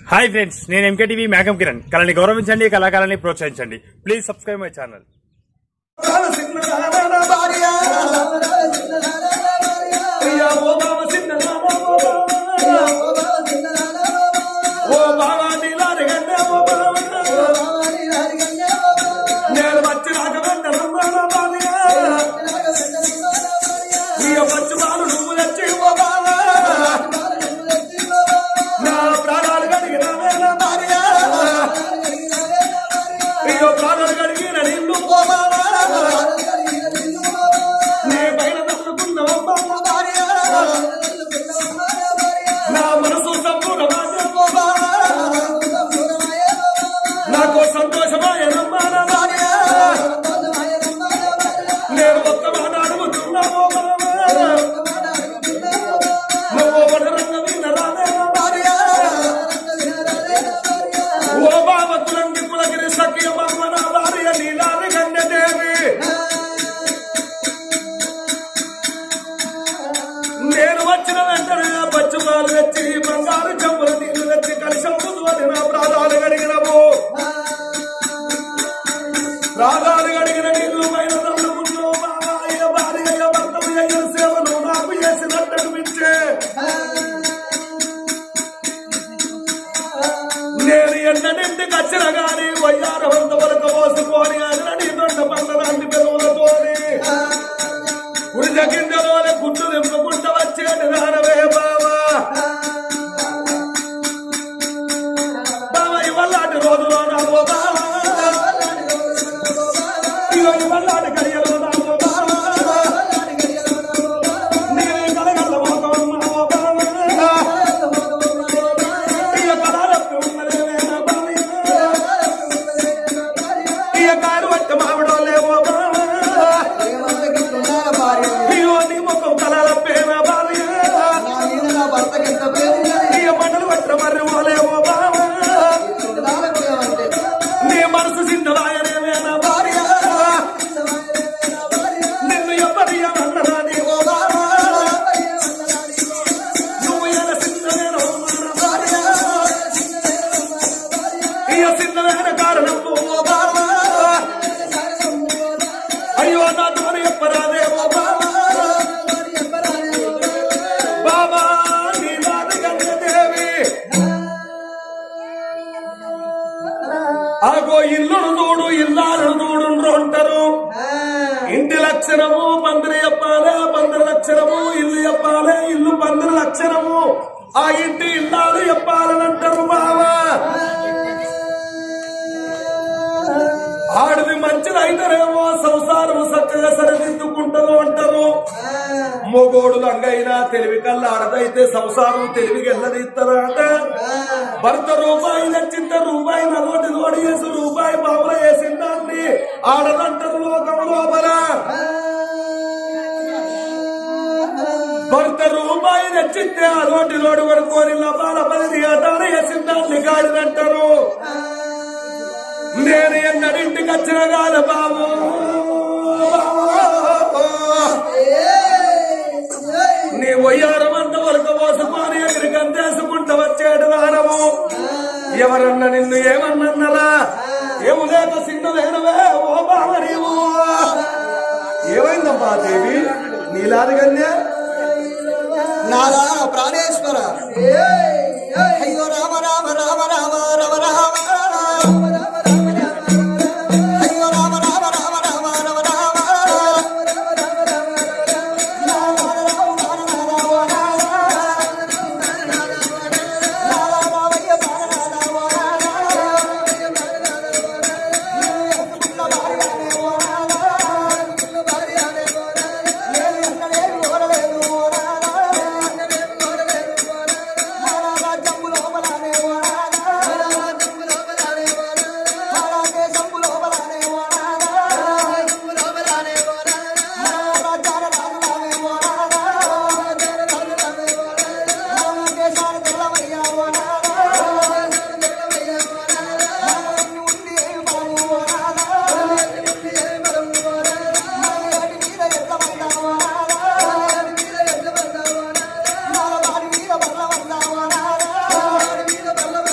Hi friends నేను MKTV మేఘం కిరణ్ కళని గౌరవించండి కళాకారాన్ని ప్రోత్సహించండి ప్లీజ్ సబ్స్క్రైబ్ మై ఛానల్ నేను వచ్చి రాకమంటే రమ్మన్నా బాలిగా నీ వచ్చి బాలు నువ్వు వచ్చి ఓ బావా నా ప్రాణాలు కడిగిన వేళ భార్య అయ్యో ప్రాణాలు కడిగిన నిన్ను ఓ బావా నీ పైన తప్పుకున్న అమ్మ భార్య నా మనసు సంపూర్ణమైన ఓ బావా నాకు సంతోషమాయ నమ్మాన భార్య నేను ఒక్క మాట అడుగుతున్నా ఓ బావా నువ్వు వదరంగ వినరానే భార్య ఓ బావ తులంగి పులగిరి సఖ్య మమ్మన భార్య నీలారి గంగదేవి నేను వచ్చిన వెంటనే పచ్చిమాలు తెచ్చి బంగారు చెంపులు నీళ్లు తెచ్చి కలిసి ముందు నా ప్రాణాలు గడిగినవు ప్రాణాలు గడిగిన నీళ్లు పైన తల్లుకుంటూ బావా అయ్య భార్య అయ్య భర్త అయ్య సేవను నాకు చేసినట్టు అనిపించే నేను ఎన్నడింటికి వచ్చిన గాని వయ్యారవంత వరకు మోసుకొని అన్నడి దొండ పండ్లాంటి పెరుగులతోని ఉడిజ గింజలోనే గుడ్డు నింపుకుంట వచ్చేటి నానవే బావా బావ ఇవల్లాంటి రోజులో నాకు బావా ఇగో ఇవల్లాంటి గడియలో నాకు బావా నీవే కలగల మోకం మావో బావా ఇక కడాలప్పి ఉన్నదేమే నా బావయ్య. ఇక కారు పట్ట మామిడో లేవో బావా. ఇగో నీ ముఖం కడాలప్పే నా బావయ్య. ఇక మంటలు పట్ట మర్రివో లేవో బావా. నీ మనసు చిన్నదాయనేమే నా భార్య. నిన్ను ఎవ్వరు ఏమన్నరా నీవో బావా. నువ్వు ఎలా చిన్నవేనో నా భార్య. ఇక చిన్నదైన కారణం ఓ బావా అయ్యో నా తోని ఎప్పరాదే ఓ బావా బాబా నీ నాన్న గంగదేవి ఆగో ఇల్లును చూడు ఇల్లాలను చూడు అంటారు ఇంటి లక్షణము పందిరి చెప్పాలే పందిరి లక్షణము ఇల్లు చెప్పాలే ఇల్లు పందిరి లక్షణము ఆ ఇంటి ఇల్లాలు చెప్పాలని అంటారు బావా ఆడది మంచిదైతేనేమో సంసారం చక్కగా సరిదిద్దుకుంటారు అంటారు మొగోడు లంగైనా తెలివి కల్లా ఆడదైతే సంసారం తెలివి గెల్లదిస్తారట భర్త రూపాయి నచ్చింత రూపాయి నగోటి తోడి వేసి రూపాయి బాబుల వేసిందాన్ని ఆడదంటారు లోకం లోపల భర్త రూపాయి నచ్చితే అదోటి లోడు కొనుక్కొని లపాల పది ఆటాడ వేసిందాన్ని గాడిదంటారు నేను ఎన్నడింటికి వచ్చిన కాదు బాబు నీ వయ్యారం అంత వరకు మోసపోని ఎక్కడికి అందేసుకుంటూ వచ్చేడు వారము ఎవరన్నా నిన్ను ఏమన్నరా ఏము లేక సిన్నవేనవే ఓ బావ నీవు ఏమైందమ్మా దేవి నీలాది కన్యా నారా ప్రాణేశ్వర అయ్యో రామ రామ రామ రామ రామ రామ అయ్యో రామ రామ రామ రామ రామ రామ మీద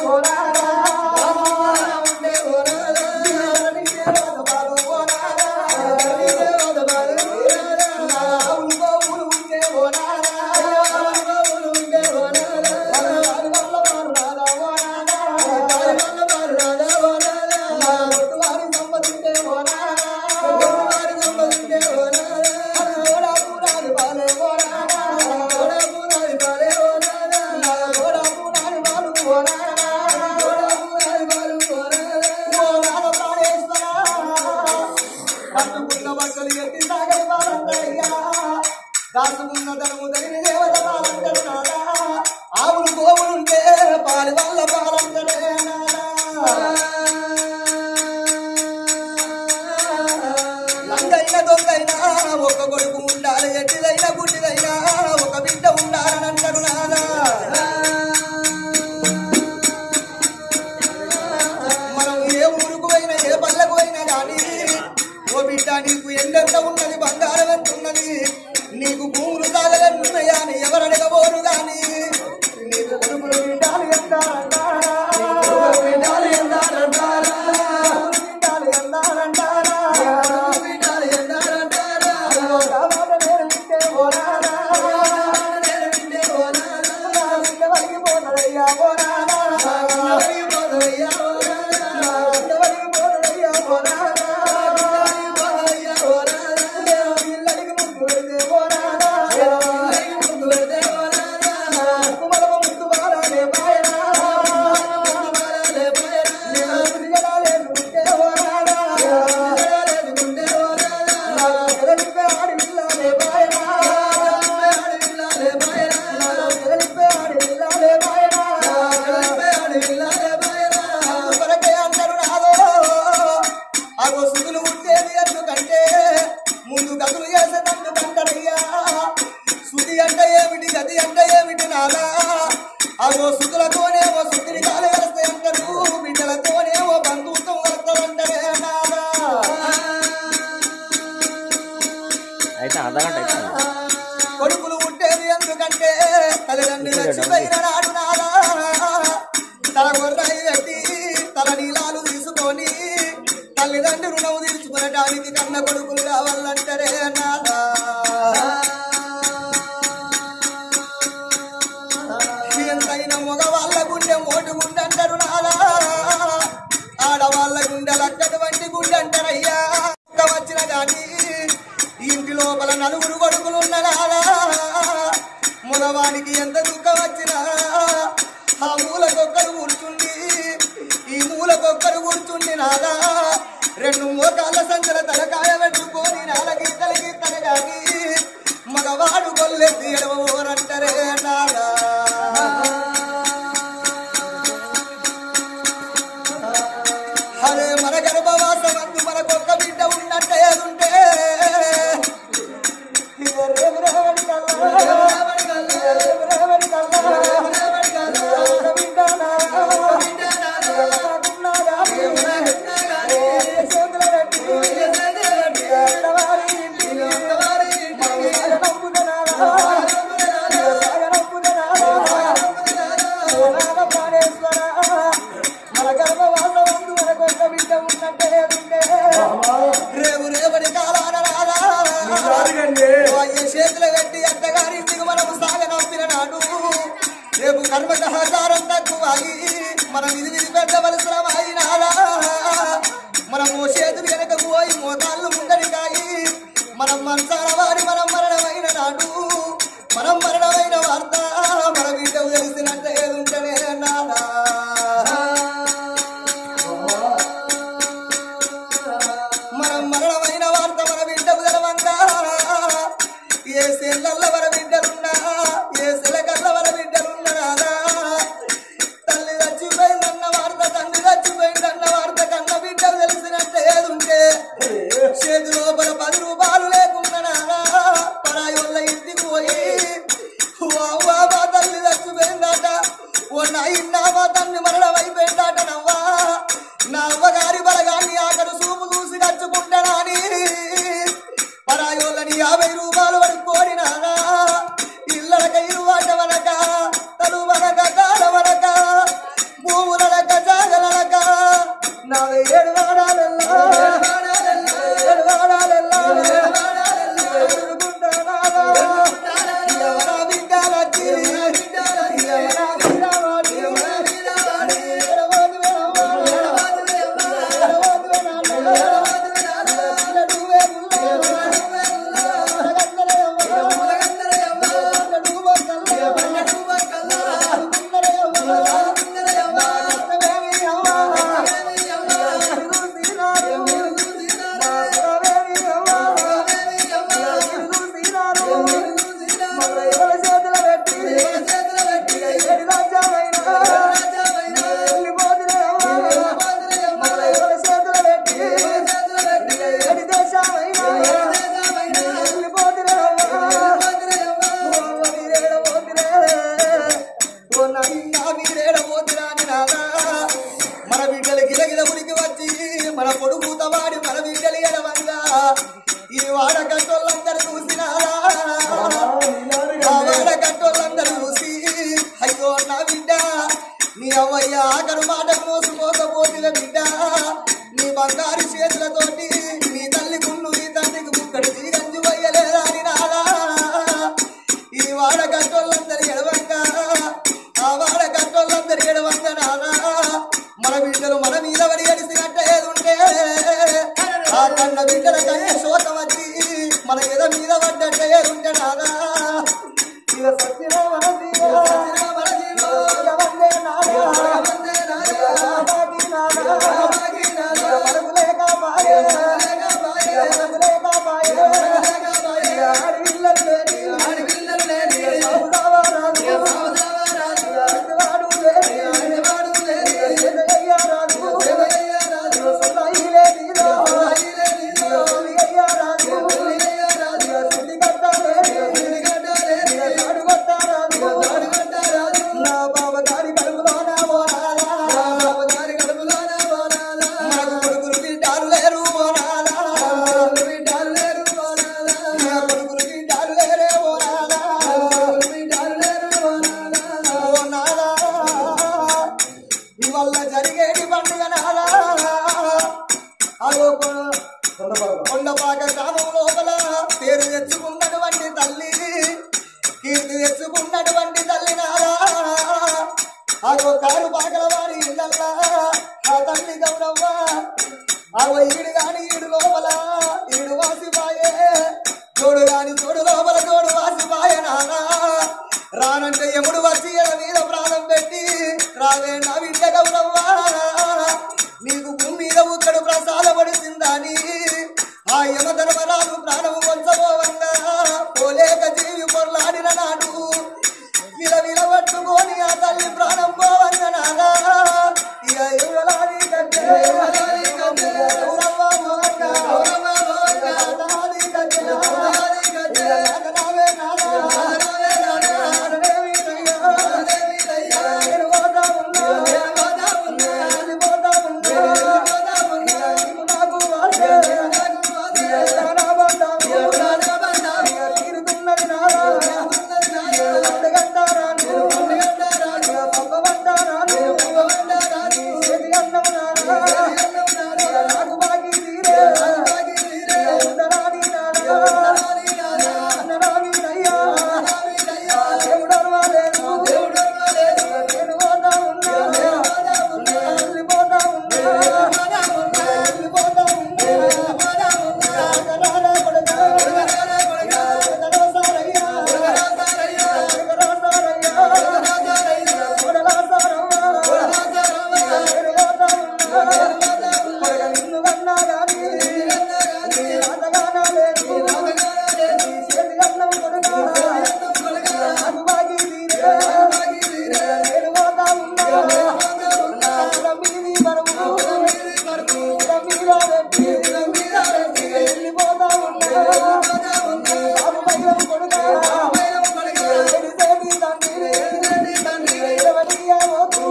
కట్టుకున్న బట్టలు ఎత్తి సాగరి బాలంటాయ్యా దాచుకున్న ధనము ధరిని దేవత బాలంటాడు నాదా ఆవులు గోవులుంటే పాలి వల్ల బాలంటాడే లంగైన దొంగైనా ఒక కొడుకు ఉండాలి ఎట్టిదైనా గుడ్డిదైనా ఒక బిడ్డ ఉండాలని అంటాడు నాదా మనం ఏ ఊరుకు పోయినా ఏ పల్లెకు పోయినా కానీ ఓ బిడ్డ నీకు ఎంతెంత ఉన్నది బంగారం ఎంత ఉన్నది నీకు భూములు తాగలని ఉన్నాయా అని ఎవరు అడగబోరు గాని నీకు కొడుకులు బిడ్డలు ఎందారంటారా బిడ్డలు ఎందారంటారా బిడ్డలు ఎందారంటారా బిడ్డలు ఎందారంటారా నేను వింటే ఓరారా నేను వింటే ఓరారా బిడ్డ వలిగిపోతాడయ్యా ఓరారా వలిగిపోతాడయ్యా ఓరారా బిడ్డ వలిగిపోతాడయ్యా ఓరారా వలిగిపోతాడయ్యా ఓరారా పిల్లడికి ముక్కు పెడితే ఓరారా పిల్లడికి ముక్కు పెడితే ఓరారా కుమలవ ముక్కు వారాలే పాయనా వారాలే పాయనా నేను తిరగడాలే ఉంటే ఓరారా తిరగడాలే ఉంటే ఓరారా ఎదలిపే ఆడి విల్లాలే పాయనా ఆడి విల్లాలే పాయనా ఎదలిపే ఆడి విల్లాలే పాయనా ఎదలిపే ఆడి విల్లాలే పాయనా కొరకే అంటారు నాదో అగో సుదులు ఉండేది ఎందుకంటే ముందు గదులు చేసేటట్టు కంటడయ్యా శుద్ధి అంటే ఏమిటి గది అంటే ఏమిటి నాదా అగో సుతులతోనేమో శుద్ధిని కాలు కలుస్తాయి అంటారు బిడ్డలతోనేమో బంధుత్వం కలుస్తారంటారే నాదా అయితే అర్ధ గంట అయిపోయింది కొడుకులు ఉండేది ఎందుకంటే తల్లిదండ్రులు చచ్చిపోయిన నాడు నాదా తల గొర్రాయి పెట్టి తల నీలాలు తీసుకొని తల్లిదండ్రులు రుణం తీర్చుకునడానికి కన్న కొడుకులు కావాలంటారే నాదా ఎంతైనా మగవాళ్ళ గుండె మోటు గుండె అంటారు నాదా ఆడవాళ్ళ గుండెలు అక్కటువంటి గుండె అంటారయ్యా ఒక్క వచ్చిన గాని ఇంటి లోపల నలుగురు కొడుకులు ఉన్నగారా మునవానికి ఎంత దుఃఖం వచ్చినా ఆ మూలకొక్కరు కూర్చుండి ఈ మూలకొక్కరు కూర్చుండి నాదా రెండు మోకాళ్ళ సంచల తలకాయ పెట్టుకొని నాలకి తలకి తలగాని మగవాడు కొల్లెత్తి ఎడవోరంటారే నాదా అరే మన గర్భవాసం అందు మనకొక్క బిడ్డ ఉన్నట్టే ఏదుంటే ఇక రేపు రేవడి కల్లా, రేవడి కల్లా, రేపు రేవడి కల్లా, రేవడి కల్లా, ఒక బిడ్డ నారా, నాకున్నా గాని, ఏ చేతులు పెట్టి, ఎడవారి ఇంటికి, సాగ నవ్వుత నారా, సాగ నవ్వుత నారా, నాగ ప్రాణేశ్వరా, మన గర్భవాసమందు మనకొక్క బిడ్డ ఉన్నట్టే ఏదుంటే, రేవు రేవడి కాలాన రారా అయ్యే చేతులు పెట్టి అత్తగారింటికి మనము సాగనంపిన నాడు రేపు కర్మ సహకారం తక్కువయి మనం ఇది విధి పెట్టవలసిన అయినారా మనము చేతులు వెనకకు పోయి మోతాళ్ళు ముందడికాయి మనం మంచాల వారి మనం మరణమైన నాడు మనం మరణమైన వార్త మన బిడ్డకు తెలిసినట్టే ఉంటేనే నాదా మనం మరణమైన వార్త మన బిడ్డకు తెలవంగా ఏ సెల్లల్ల మన బిడ్డలున్నా ఏ సెలకల్ల మన బిడ్డలున్నారా తల్లి చచ్చిపోయిందన్న వార్త తండ్రి చచ్చిపోయిందన్న వార్త కన్న బిడ్డకు తెలిసినట్టే ఏదుంటే చేతి లోపల పది రూపాయలు లేకున్నా పరాయోళ్ళ ఇంటికి పోయి వావ్వా మా తల్లి చచ్చిపోయిందట ఓ నాయన్నా మా తల్లి మరణం అయిపోయిందట నవ్వా నా అవ్వగారి బలగాన్ని ఆఖరు చూపు చూసి నచ్చుకుంటానని పరాయోళ్ళని యాభై రూపాయలు పడుకోని నానా ఇళ్ళక ఇరువాట వనక తలు వనక కాల వనక భూముల నా ఏడు వాడాలెల్లా ఏడు వాడాలెల్లా ఎదుర్కొంటానారా ఎవరా బిడ్డలకి ఎవరా బిడ్డవాడి ఎడవదు మన బిడ్డలు గిలగిల ఉనికి వచ్చి మన పొడుగు తవాడి మన బిడ్డలు ఎడవంగా ఈ వాడ కట్టోళ్ళందరూ చూసినారా ఆ వాడ కట్టోళ్ళందరూ చూసి అయ్యో నా బిడ్డ నీ అవ్వయ్య ఆఖరు మాటకు మోసుకోకపోతే బిడ్డ నీ బంగారు చేతులతోటి నీ తల్లి గుండు నీ తండ్రికి ముక్కడి తీగంజు వయ్యలేదా అని నాదా ఈ వాడ కట్టోళ్ళందరి ఎడవంక ఆ వాడ కట్టోళ్ళందరి ఎడవంక నాదా మన బిడ్డలు మన మీద పడి అడిసినట్ట ఏదుంటే ఆ కన్న బిడ్డల కన్నా శోతం వచ్చి మన ఎద మీద పడ్డట్ట ఏదుంటే నాదా ఇక సత్యన మన జీవో, ఇక వందే నాదా, బాగి నాదా, ఇక మనకు లేక పాయే, ఇక మనకు లేక పాయే, ఇక ఆడపిల్లలు లేని, ఇక సౌదావరాలు, ఇక అడ్డవాడు లేని, ఇక చెడ్డయ్యారాలు, ఇక సొంతాయి లేనిదో, ఇక ఒలియ్యారాలు, ఇక సుడి కట్టాలేని, ఇక తాడు కొట్టారాలు, నా బావ గారి కడుపులోన పోరాలా, మనకు కొడుకులు బిడ్డలు లేరు పోరాలా, నా కొడుకులు బిడ్డలు లేరే పోరాలా, ఓ నాలా, ఇవల్ల జరిగేటి పండుగ నాలా అదో కొండపాక గ్రామం లోపల పేరు తెచ్చుకున్నటువంటి తల్లి కీర్తి తెచ్చుకున్నటువంటి తల్లి నాలా అదో కారు పాకల వారి ఇళ్ళల్లా ఆ తల్లి గౌరవ్వ అవ ఈడు గాని ఈడు లోపల ఈడు వాసిపాయే తోడు గాని తోడు లోపల తోడు వాసిపాయే నానా రానంటే ఎముడు వచ్చి ఎడ మీద ప్రాణం పెట్టి రావే నా బిడ్డ గౌరవ్వ నీకు భూమి మీద ఉక్కడు ప్రసాదపడిసిందని ఆ యమధర్మరాజు ప్రాణము కొంచబోవంగా పోలేక జీవి పొర్లాడిన నాడు విల విల పట్టుకొని ఆ తల్లి ప్రాణం పోవంగ నాగా ఇక ఎవలాడి కంటే గౌరవ్వ మోహంగా, దాదాది కంటే, ఇక నాగనావే నాగా, నాగదేవి నయ్యా, నేను పోతా ఉన్నా, నేను పోతా ఉన్నా, నీకు నాకు వాసే, ఇక నా బంధాలు, ఇక తీరుతున్నది నారా, అడగంటారాను, ఇక పబ్బమంటారాను, నీ చేతి అన్నం నారా, ఇక నాకు బాకీ తీరే, ఇక ఉండరాని నారా, అన్నరాని నయ్యా, దేవుడర్వాలేదు, నేను పోతా ఉన్నా, వెళ్ళిపోతా ఉన్నా, వెళ్ళిపోతా ఉన్నా, రారా కొడుకా, ఎక్కడో సారయ్యా, ఎక్కడో సారయ్యా, కొడలా సారవ్వా, నేను పోతా ఉన్నా, కొడుక నిన్ను కన్నా గాని, నీ రాతగానా లేదు, నీ చేతి అన్నం కొడుకా, నాకు బాకీ తీరే, నేను పోతా ఉన్నా, నా మీది బరువు, నా మీద పెట్టి, వెళ్ళిపోతా ఉన్నా, బాబు భయం కొడుకా, తెలిసేది తండ్రి, ఎవరియ్యా వద్దు,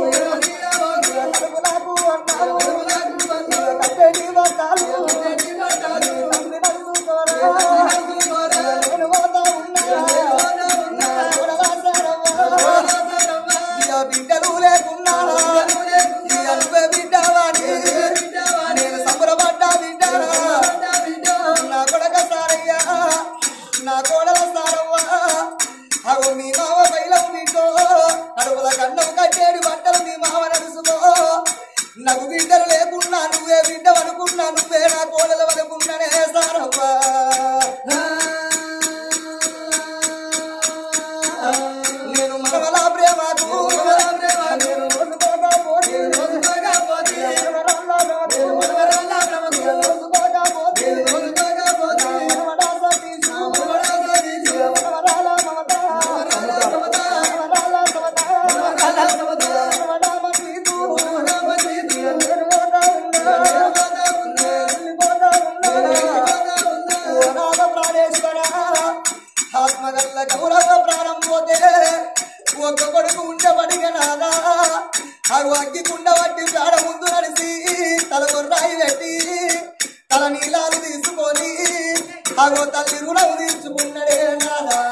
కడుపు నాకు అన్నావు, కట్టేటి బట్టాలు, తండ్రి నడుచుకోరా, నేను పోతా ఉన్నా, కొడలా సారవ్వా, ఇక బిడ్డలు లేకున్నా ఇక నువ్వే బిడ్డవాణి పడ్డా బిడ్డ నా కొడక సారయ్యా నా కోడల సారవ్వ అవు మీ మావ బయలం నీకో అడుగుల కన్నం కట్టేడు బట్టలు మీ మావ నడుసుకో నాకు బిడ్డలు లేకున్నా నువ్వే బిడ్డ అనుకున్నా నువ్వే నా కోడలు అనుకున్నానే సారవ్వా నేను మనవల ప్రేమకు నేను రోజుకోగా పోతే రోజుకోగా పోతే మనవరల్ల ప్రేమకు రోజుకోగా పోతే రోజుకోగా పోతే మనవరాల తీసు మనవరాల తీసు మనవరాల మమత మనవరాల మమత మనవరాల మమత మనవరాల మమత మనవరాల తీసు మనవరాల తీసు నేను పోతా ఉన్నా పోతా ఉన్నా పోతా ఉన్నా పోతా ప్రాణేశ్వర ఆత్మగల్ల గౌరవ ప్రాణం పోతే ఒక్క కొడుకు ఉండబడిగా నాదా అరు అగ్గి కుండ వట్టి ప్రాణ ముందు నడిచి తల కొర్రాయి పెట్టి తల నీలాలు తీసుకొని అగో తల్లి రుణం తీసుకున్నడే నాదా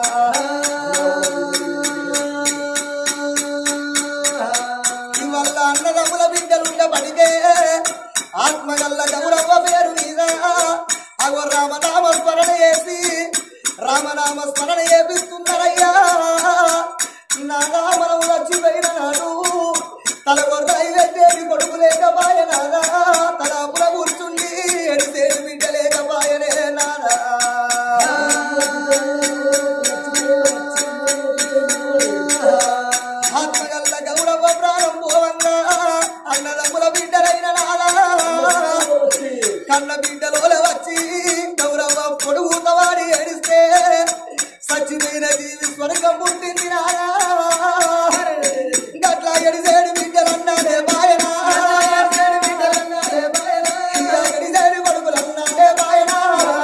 ఇవల్ల అన్నదమ్ముల బిడ్డలుండబడితే ఆత్మగల్ల గౌరవ పేరు మీద అగో రామనామ స్మరణ చేసి రామనామ స్మరణ చేపిస్తున్నారయ్యా నా నామనం వచ్చిపోయిన నాడు తల కొరకాయి పెట్టేది కొడుకు లేకపాయ నాదా తలాపుల కూర్చుండి ఎడితేడు బిడ్డ లేకపాయనే నాదా ఆత్మగల్ల గౌరవ ప్రాణం పోవంగా అన్నదమ్ముల బిడ్డలైన నాదా కన్న బిడ్డలోల వచ్చి గౌరవ పొడుగుతవాడి ఏడిస్తే సచ్చిపోయిన జీవి స్వర్గం పుట్టింది నాదా గట్ల ఎడిసేడు బిడ్డలన్నాడే బాయనా ఎడిసేడు కొడుకులన్నాడే బాయనా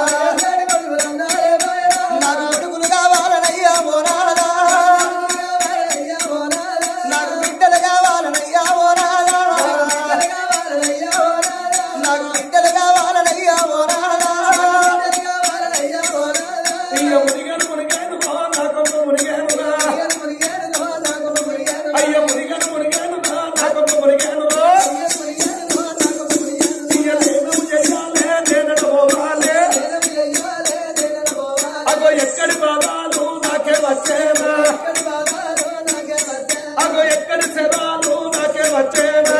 నాకు కొడుకులు కావాలనయ్యా ఓ నాదా నాకు బిడ్డలు కావాలనయ్యా ఓ నాదా నాకు బిడ్డలు కావాలనయ్యా ఓ నాదా అయ్య మునిగాను మునిగాను రా, నా కొమ్మ మునిగాను రా. అయ్య మునిగాను మునిగాను రా, నా కొమ్మ మునిగాను రా. ఇయ్య నేను చెయ్యాలే, నేనడు పోవాలే. అగో ఎక్కడి బాధాలు నాకే వచ్చేనా అగో ఎక్కడి శరాలు నాకే వచ్చేనా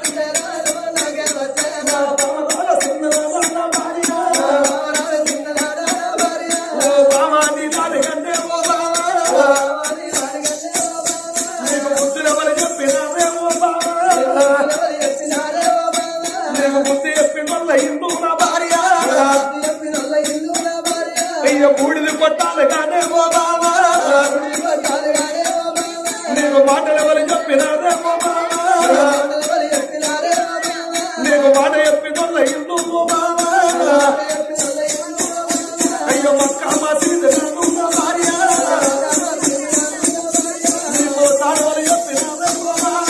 నా బామరాల చిన్నదాన భార్య. ఓ బామాది దాని కంటే ఓ బామా. నీకు బుద్ధులెవరు చెప్పినారే ఓ బామా. నీకు బుద్ధి చెప్పిన వల్ల హిందూ నా భార్య అయ్య బూడిది కొట్టాలి కానీ ఓ బామా. నీకు మాటలు ఎవరు చెప్పినారే ఓ బామా. నీకు మాట చెప్పిన వల్ల హిందూ ఓ బామా. అయ్యో మక్క మసీదు నన్ను నా భార్య నీకు తాడవలు చెప్పినారే ఓ బామా.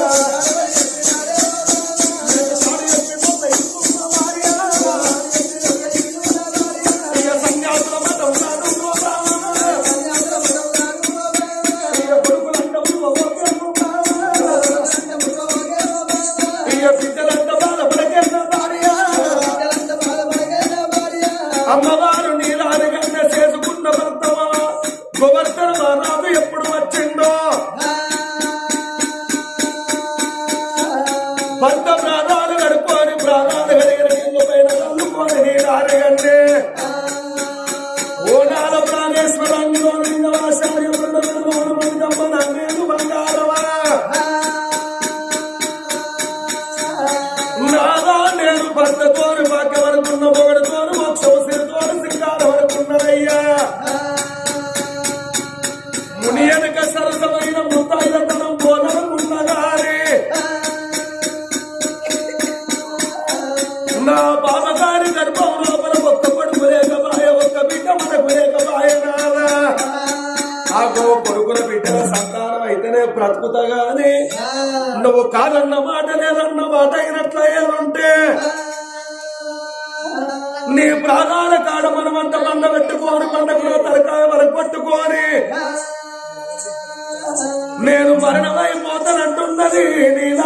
నీకు తాడు చెప్పిన వల్ల హిందూ నా భార్య అయ్య సంజాతుల మాట ఉన్నాడు ఓ బామా. అయ్య కొడుకులంట ఓకే ఓ బామా. అయ్య బిడ్డలంట బాధపడకేసిన భార్య అమ్మవారు నీలాదిగన్న చేసుకున్న భర్తవా గోవర్ధన మహారాజు ఎప్పుడు వచ్చిందో భర్త ప్రాణాలు గడుపుకొని ప్రాణాలు కలిగిన కింద పైన తల్లుకొని నీలాదిగన్నే ఓనాల ప్రాణేశ్వరంలో లింగవాచార్యుడు మందమ్మ నన్నేను బంగారవా నాదా నేను భర్తతోని భాగ్యం అనుకున్న మొగడుతోని మోక్షము సిరితోని సింగారం అనుకున్నదయ్యా ముని వెనక సరసమైన ముత్తాయిలతనం పోలనుకున్నగానే నా బాబగారి గర్భం లోపల ఒక్క కొడుకు లేకబాయ ఒక్క బిడ్డ మనకు లేకబాయ నాదా ఆగో కొడుకుల బిడ్డల సంతానం అయితేనే బ్రతుకుతా గాని నువ్వు కాదన్న మాట లేదన్న మాట అయినట్లయ్యానుంటే నీ ప్రాణాల కాడ మనమంత మంద పెట్టుకోని పండగలో తలకాయ వరకు పట్టుకోని నేను మరణమైపోతానంటున్నది నీ